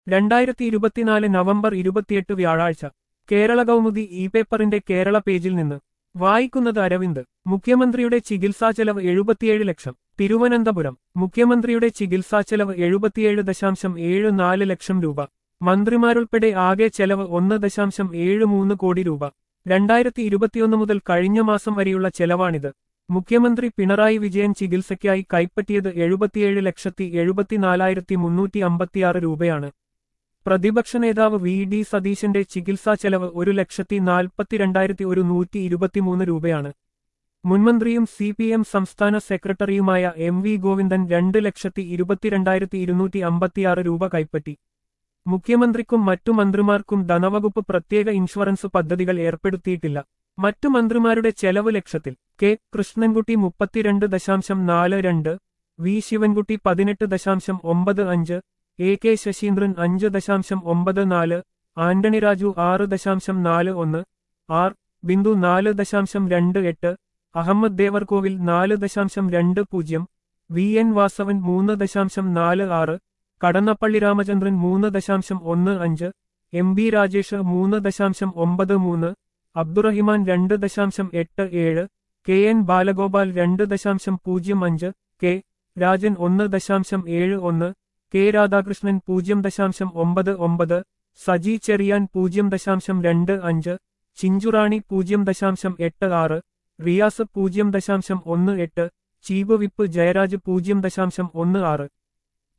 രണ്ടായിരത്തി ഇരുപത്തിനാല് നവംബർ ഇരുപത്തിയെട്ട് വ്യാഴാഴ്ച കേരള കൗമുദി ഇ പേപ്പറിന്റെ കേരള പേജിൽ നിന്ന് വായിക്കുന്നത് അരവിന്ദ് മുഖ്യമന്ത്രിയുടെ ചികിത്സാ ചെലവ് എഴുപത്തിയേഴ് ലക്ഷം തിരുവനന്തപുരം മുഖ്യമന്ത്രിയുടെ ചികിത്സാ ചെലവ് എഴുപത്തിയേഴ് ദശാംശം ഏഴ് നാല് ലക്ഷം രൂപ മന്ത്രിമാരുൾപ്പെടെ ആകെ ചെലവ് ഒന്ന് ദശാംശം ഏഴ് മൂന്ന് കോടി രൂപ രണ്ടായിരത്തി ഇരുപത്തിയൊന്ന് മുതൽ കഴിഞ്ഞ മാസം വരെയുള്ള ചെലവാണിത് മുഖ്യമന്ത്രി പിണറായി വിജയൻ ചികിത്സയ്ക്കായി കൈപ്പറ്റിയത് എഴുപത്തിയേഴ് ലക്ഷത്തി എഴുപത്തിനാലായിരത്തി മുന്നൂറ്റി അമ്പത്തിയാറ് രൂപയാണ് പ്രതിപക്ഷ നേതാവ് വി ഡി സതീശന്റെ ചികിത്സാ ചെലവ് ഒരു ലക്ഷത്തി നാൽപ്പത്തിരണ്ടായിരത്തി ഒരു നൂറ്റി ഇരുപത്തിമൂന്ന് രൂപയാണ് മുൻമന്ത്രിയും സി പി എം സംസ്ഥാന സെക്രട്ടറിയുമായ എം വി ഗോവിന്ദൻ രണ്ട് ലക്ഷത്തി ഇരുപത്തിരണ്ടായിരത്തി ഇരുന്നൂറ്റി അമ്പത്തിയാറ് രൂപ കൈപ്പറ്റി മുഖ്യമന്ത്രിക്കും മറ്റു മന്ത്രിമാർക്കും ധനവകുപ്പ് പ്രത്യേക ഇൻഷുറൻസ് പദ്ധതികൾ ഏർപ്പെടുത്തിയിട്ടില്ല മറ്റു മന്ത്രിമാരുടെ ചെലവ് ലക്ഷത്തിൽ കെ കൃഷ്ണൻകുട്ടി മുപ്പത്തിരണ്ട് ദശാംശം നാല് രണ്ട് വി ശിവൻകുട്ടി പതിനെട്ട് ദശാംശം ഒമ്പത് അഞ്ച് എ കെ ശശീന്ദ്രൻ അഞ്ച് ദശാംശം ഒമ്പത് നാല് ആന്റണി രാജു ആറ് ദശാംശം നാല് ഒന്ന് ആർ ബിന്ദു നാല് ദശാംശം രണ്ട് എട്ട് അഹമ്മദ് ദേവർകോവിൽ നാല് ദശാംശം രണ്ട് പൂജ്യം വി എൻ വാസവൻ മൂന്ന് ദശാംശം നാല് ആറ് കടന്നപ്പള്ളി രാമചന്ദ്രൻ മൂന്ന് ദശാംശം ഒന്ന് അഞ്ച് എം ബി രാജേഷ് മൂന്ന് ദശാംശം ഒമ്പത് മൂന്ന് അബ്ദുറഹിമാൻ രണ്ട് ദശാംശം എട്ട് ഏഴ് കെ എൻ ബാലഗോപാൽ രണ്ട് ദശാംശം പൂജ്യം അഞ്ച് കെ രാജൻ ഒന്ന് ദശാംശം ഏഴ് ഒന്ന് കെ രാധാകൃഷ്ണൻ പൂജ്യം ദശാംശം ഒമ്പത് ഒമ്പത് സജി ചെറിയാൻ പൂജ്യം ദശാംശം രണ്ട് അഞ്ച് ചിഞ്ചുറാണി പൂജ്യം ദശാംശം എട്ട് ആറ് റിയാസ് പൂജ്യം ദശാംശം ഒന്ന് എട്ട് ചീഫ് വിപ്പ് ജയരാജ് പൂജ്യം ദശാംശം ഒന്ന് ആറ്